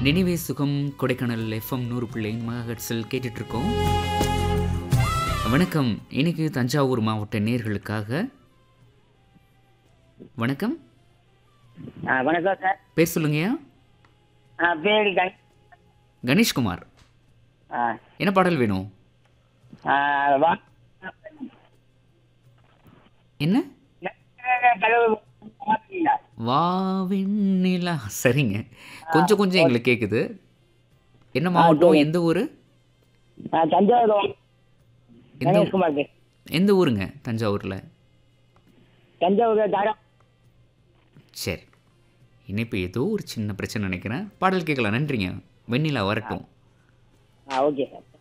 நினைவே சுகம் கொடைக்கானல் எஃப்எம் நூறு பிள்ளை மகட்ஸில் கேட்டுட்ருக்கோம் வணக்கம் இன்னைக்கு தஞ்சாவூர் மாவட்ட நேர்களுக்காக வணக்கம் ஆ, வணக்கம் சார் பேர் சொல்லுங்கய்யா ஆ, பேரு கண் கணேஷ்குமார் ஆ, என்ன பாடல் வேணும் ஆ, வா- என்ன கடவுள் மாத்துறீங்களா? வா வெண்ணிலா சரிங்க கொஞ்சம் கொஞ்சம் எங்களுக்கு கேட்குது என்ன மாவட்டம் எந்த ஊர் ஆ, தஞ்சாவூர் எந்த கணேஷ்குமார் பேர் எந்த ஊருங்க தஞ்சாவூரில் தஞ்சாவூர் தாரா சரி இனிப்பு ஏதோ ஒரு சின்ன பிரச்சனை நினைக்கிறேன் பாடல் கேட்கலாம் நன்றிங்க வெண்ணிலா வரட்டும் ஆ ஓகே சார்